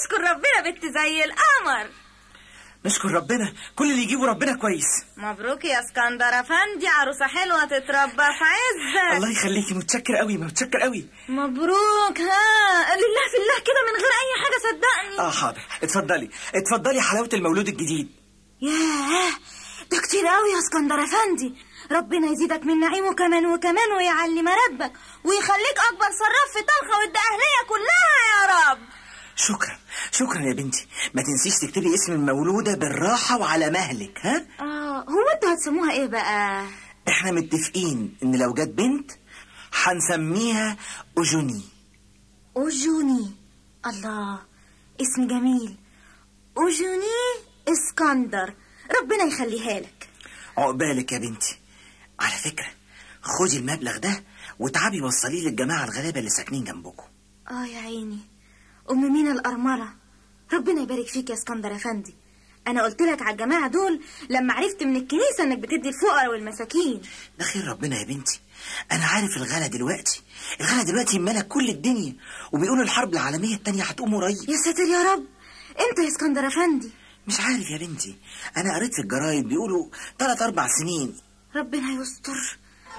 نشكر ربنا بنت زي القمر نشكر ربنا كل اللي يجيبه ربنا كويس مبروك يا اسكندر افندي عروسه حلوه تتربى في عزك الله يخليكي متشكر قوي متشكر قوي مبروك ها لله في الله كده من غير اي حاجه صدقني اه حاضر اتفضلي اتفضلي حلاوه المولود الجديد ياه ده كتير قوي يا اسكندر افندي ربنا يزيدك من نعيمه كمان وكمان ويعلي مراتبك ويخليك اكبر صراف في طلخه والدقهليه كلها يا رب شكرا شكرا يا بنتي ما تنسيش تكتبي اسم المولوده بالراحه وعلى مهلك ها اه هو انتوا هتسموها ايه بقى احنا متفقين ان لو جت بنت هنسميها اوجوني اوجوني الله اسم جميل اوجوني اسكندر ربنا يخليها لك عقبالك يا بنتي على فكره خدي المبلغ ده وتعبي وصليه للجماعه الغلابه اللي ساكنين جنبكم اه يا عيني ام مينا الارمله ربنا يبارك فيك يا اسكندر افندي انا قلت لك على الجماعه دول لما عرفت من الكنيسه انك بتدي الفقراء والمساكين ده خير ربنا يا بنتي انا عارف الغلا دلوقتي الغلا دلوقتي ملك كل الدنيا وبيقولوا الحرب العالميه التانية هتقوم قريب يا ساتر يا رب انت يا اسكندر افندي مش عارف يا بنتي انا قريت في الجرايد بيقولوا ثلاث اربع سنين ربنا يستر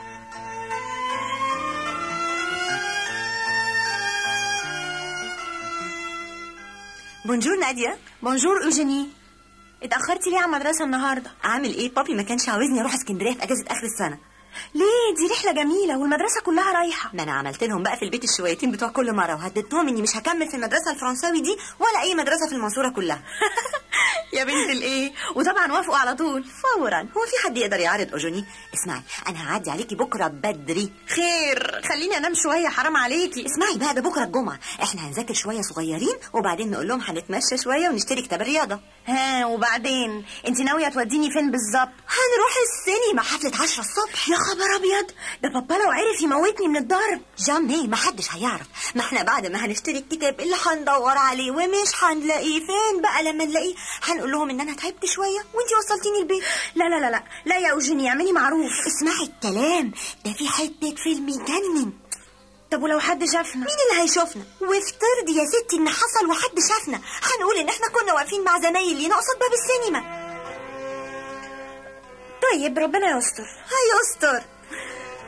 بونجور نادية بونجور اوجيني اتاخرتي ليه على المدرسه النهارده عامل ايه بابي ما كانش عاوزني اروح اسكندريه في اجازه اخر السنه ليه دي رحله جميله والمدرسه كلها رايحه ما انا عملت لهم بقى في البيت الشويتين بتوع كل مره وهددتهم اني مش هكمل في المدرسه الفرنساوي دي ولا اي مدرسه في المنصوره كلها يا بنت الايه وطبعا وافقوا على طول فورا هو في حد يقدر يعارض اوجوني اسمعي انا هعدي عليكي بكره بدري خير خليني انام شويه حرام عليكي اسمعي بقى ده بكره الجمعه احنا هنذاكر شويه صغيرين وبعدين نقول لهم هنتمشى شويه ونشتري كتاب الرياضه ها وبعدين انت ناويه توديني فين بالظبط هنروح السينما حفله 10 الصبح يا خبر ابيض ده بابا لو عرف يموتني من الضرب جامي ما حدش هيعرف ما احنا بعد ما هنشتري الكتاب اللي هندور عليه ومش هنلاقيه فين بقى لما نلاقيه هنقول لهم ان انا تعبت شويه وانتي وصلتيني البيت لا لا لا لا لا يا اوجيني اعملي معروف اسمعي الكلام ده في حته فيلم يجنن طب ولو حد شافنا مين اللي هيشوفنا وافترضي يا ستي ان حصل وحد شافنا هنقول ان احنا كنا واقفين مع زمايل لينا قصاد باب السينما طيب ربنا يستر هيستر